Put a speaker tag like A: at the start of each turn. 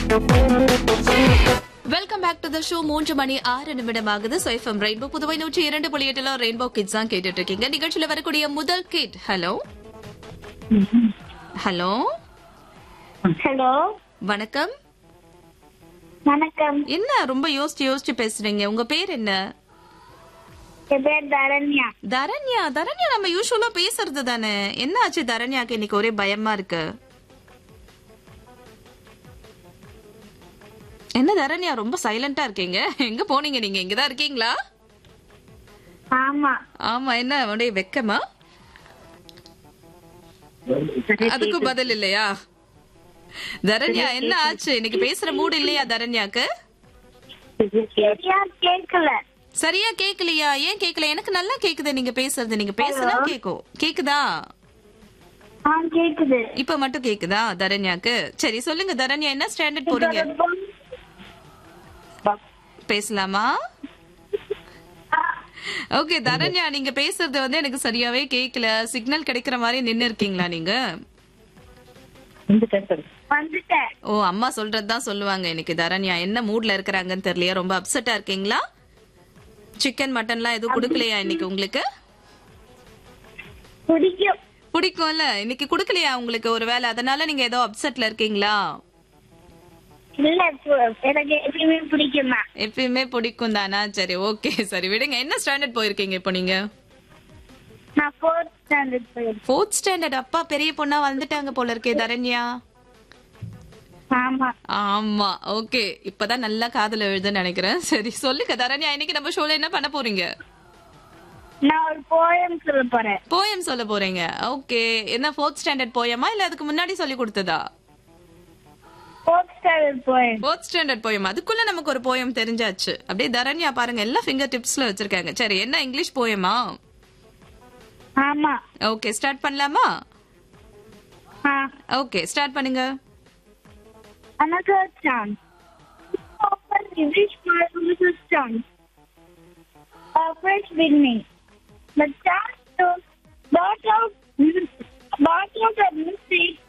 A: Welcome back to the show மூன்று மணி ஆறு நிமிடம் ஆகுது சோ எஃப்எம் ரெயின்போ புதுவை நூற்றி இரண்டு புள்ளி எட்டுல ரெயின்போ கிட்ஸ் தான் கேட்டுட்டு இருக்கீங்க நிகழ்ச்சியில வரக்கூடிய முதல் கிட் ஹலோ ஹலோ
B: ஹலோ
A: வணக்கம்
B: வணக்கம்
A: என்ன ரொம்ப யோசிச்சு யோசிச்சு பேசுறீங்க உங்க பேர் என்ன
B: என் பேர் தரண்யா
A: தரண்யா தரண்யா நம்ம யூஸ்வலா பேசுறது தானே என்ன ஆச்சு தரண்யாக்கு இன்னைக்கு ஒரே பயமா இருக்கு என்ன தரண்யா ரொம்ப சைலண்டா இருக்கீங்க எங்க போனீங்க நீங்க இங்கதான் இருக்கீங்களா
B: ஆமா
A: ஆமா என்ன உடைய வெக்கமா அதுக்கும் பதில் இல்லையா தரண்யா என்ன ஆச்சு இன்னைக்கு பேசுற மூடு இல்லையா தரண்யாக்கு
B: சரியா கேட்கல
A: சரியா கேக்கலையா ஏன் கேக்கல எனக்கு நல்லா கேக்குது நீங்க பேசுறது நீங்க பேசுனா கேக்கும் கேக்குதா
B: ஆ கேக்குது
A: இப்ப மட்டும் கேக்குதா தரண்யாக்கு சரி சொல்லுங்க தரண்யா என்ன ஸ்டாண்டர்ட் போறீங்க பேசலாமா ஓகே தரண்யா நீங்க பேசுறது வந்து எனக்கு சரியாவே கேக்கல சிக்னல் கிடைக்கிற மாதிரி நின்னு இருக்கீங்களா நீங்க
B: வந்துட்டேன்
A: ஓ அம்மா சொல்றதுதான் சொல்லுவாங்க இன்னைக்கு தரண்யா என்ன மூட்ல இருக்கிறாங்கன்னு தெரியலையா ரொம்ப அப்செட்டா இருக்கீங்களா சிக்கன் மட்டன்லாம் எதுவும் கொடுக்கலையா இன்னைக்கு உங்களுக்கு
B: பிடிக்கும்
A: பிடிக்கும்ல இன்னைக்கு கொடுக்கலையா உங்களுக்கு ஒரு வேலை அதனால நீங்க ஏதோ அப்செட்ல இருக்கீங்களா
B: இல்ல பு- எனக்கு எப்பயுமே பிடிக்கும் தான்
A: எப்பயுமே பிடிக்கும் தானா சரி ஓகே சரி விடுங்க என்ன ஸ்டாண்டர்ட் போயிருக்கீங்க இப்போ நீங்க
B: நான் ஃபோர்த் ஸ்டாண்டர்ட் போயிருக்கேன்
A: ஃபோர்த் ஸ்டாண்டர்ட் அப்பா பெரிய பொண்ணா வந்துட்டாங்க போல இருக்கே தரண்யா
B: ஆமா
A: ஆமா ஓகே இப்பதான் நல்லா காதுல எழுதுன்னு நினைக்கிறேன் சரி சொல்லுங்க தரண்யா இன்னைக்கு நம்ம ஷோல என்ன பண்ண போறீங்க
B: நான் ஒரு போயம் சொல்ல போறேன்
A: போயம் சொல்ல போறீங்க ஓகே என்ன ஃபோர்த் ஸ்டாண்டர்ட் போயமா இல்ல அதுக்கு முன்னாடி சொல்லி கொடுத்ததா
B: fourth standard poem
A: fourth standard poem அதுக்குள்ள நமக்கு ஒரு போயம் தெரிஞ்சாச்சு அப்படியே தரண்யா பாருங்க எல்லாம் ஃபிங்கர் டிப்ஸ்ல வச்சிருக்காங்க சரி என்ன இங்கிலீஷ் போயமா
B: ஆமா
A: ஓகே ஸ்டார்ட் பண்ணலாமா
B: ஆ
A: ஓகே ஸ்டார்ட் பண்ணுங்க
B: another chance. Open every small little chance. A fresh beginning. The chance to blot out, blot out a mistake